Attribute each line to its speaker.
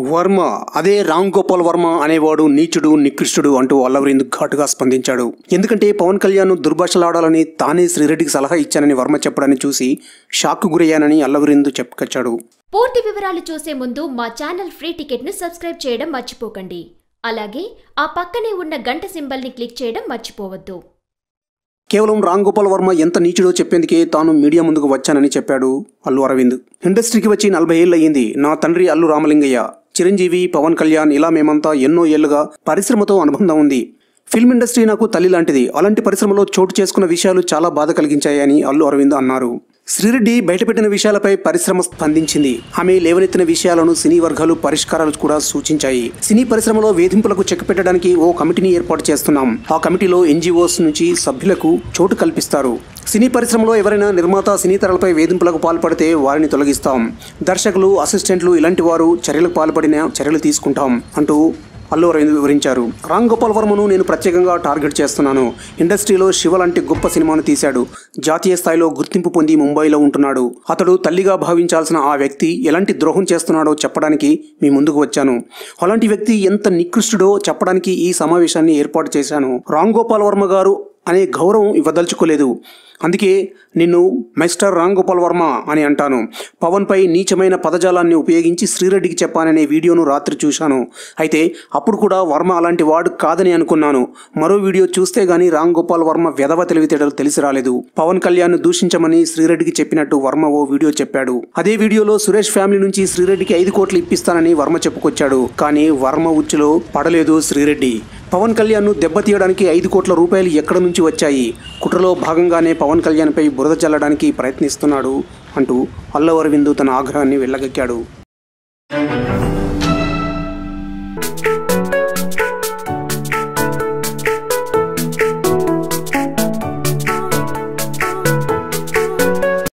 Speaker 1: వర్మ అదే రామ్ గోపాల్ వర్మ అనేవాడు నీచుడు నికృష్టుడు అంటూ అల్లవరిందు ఘాటుగా స్పందించాడు ఎందుకంటే పవన్ కళ్యాణ్ దుర్భాషలాడాలని తానే శ్రీరెడ్డికి సలహా ఇచ్చానని వర్మ చెప్పడాన్ని చూసి షాక్ గురయ్యానని అల్లవరిందు చెప్పుకొచ్చాడు
Speaker 2: పూర్తి వివరాలు చూసే ముందు మా ఛానల్ ఫ్రీ టికెట్ను సబ్స్క్రైబ్ చేయడం మర్చిపోకండి అలాగే ఆ పక్కనే ఉన్న గంట సింబల్ని క్లిక్ చేయడం మర్చిపోవద్దు
Speaker 1: కేవలం రామ్ గోపాల్ వర్మ ఎంత నీచుడో చెప్పేందుకే తాను మీడియా ముందుకు వచ్చానని చెప్పాడు అల్లు అరవింద్ ఇండస్ట్రీకి వచ్చి నలభై ఏళ్ళు అయ్యింది నా తండ్రి అల్లు రామలింగయ్య చిరంజీవి పవన్ కళ్యాణ్ ఇలా మేమంతా ఎన్నో ఏళ్లుగా పరిశ్రమతో అనుబంధం ఉంది ఫిల్మ్ ఇండస్ట్రీ నాకు తల్లి లాంటిది అలాంటి పరిశ్రమలో చోటు చేసుకున్న విషయాలు చాలా బాధ కలిగించాయని అల్లు అరవింద్ అన్నారు శ్రీరెడ్డి బయటపెట్టిన విషయాలపై పరిశ్రమ స్పందించింది ఆమె లేవనెత్తిన విషయాలను సినీ వర్గాలు పరిష్కారాలు కూడా సూచించాయి సినీ పరిశ్రమలో వేధింపులకు చెక్ పెట్టడానికి ఓ కమిటీని ఏర్పాటు చేస్తున్నాం ఆ కమిటీలో ఎన్జిఓస్ నుంచి సభ్యులకు చోటు కల్పిస్తారు సినీ పరిశ్రమలో ఎవరైనా నిర్మాత సినీ తరలపై వేధింపులకు పాల్పడితే వారిని తొలగిస్తాం దర్శకులు అసిస్టెంట్లు ఇలాంటి వారు చర్యలకు పాల్పడిన చర్యలు తీసుకుంటాం అంటూ అల్లు అరవింద్ వివరించారు రామ్ గోపాల్ వర్మను నేను ప్రత్యేకంగా టార్గెట్ చేస్తున్నాను ఇండస్ట్రీలో శివ లాంటి గొప్ప సినిమాను తీశాడు జాతీయ స్థాయిలో గుర్తింపు పొంది ముంబైలో ఉంటున్నాడు అతడు తల్లిగా భావించాల్సిన ఆ వ్యక్తి ఎలాంటి ద్రోహం చేస్తున్నాడో చెప్పడానికి మీ ముందుకు వచ్చాను అలాంటి వ్యక్తి ఎంత నికృష్టుడో చెప్పడానికి ఈ సమావేశాన్ని ఏర్పాటు చేశాను రామ్ గోపాల్ వర్మ గారు అనే గౌరవం ఇవ్వదలుచుకోలేదు అందుకే నిన్ను మిస్టర్ రామ్ గోపాల్ వర్మ అని అంటాను పవన్పై నీచమైన పదజాలాన్ని ఉపయోగించి శ్రీరెడ్డికి చెప్పాననే వీడియోను రాత్రి చూశాను అయితే అప్పుడు కూడా వర్మ అలాంటి వాడు కాదని అనుకున్నాను మరో వీడియో చూస్తే గానీ రామ్ గోపాల్ వర్మ వ్యధవ తెలివితేటలు తెలిసి రాలేదు పవన్ కళ్యాణ్ దూషించమని శ్రీరెడ్డికి చెప్పినట్టు వర్మ ఓ వీడియో చెప్పాడు అదే వీడియోలో సురేష్ ఫ్యామిలీ నుంచి శ్రీరెడ్డికి ఐదు కోట్లు ఇప్పిస్తానని వర్మ చెప్పుకొచ్చాడు కానీ వర్మ ఉచ్చులో పడలేదు శ్రీరెడ్డి పవన్ కళ్యాణ్ను దెబ్బతీయడానికి ఐదు కోట్ల రూపాయలు ఎక్కడ నుంచి వచ్చాయి కుట్రలో భాగంగానే పవన్ కళ్యాణ్పై బురద చల్లడానికి ప్రయత్నిస్తున్నాడు అంటూ అల్లవరవిందు తన ఆగ్రహాన్ని వెళ్ళగక్కాడు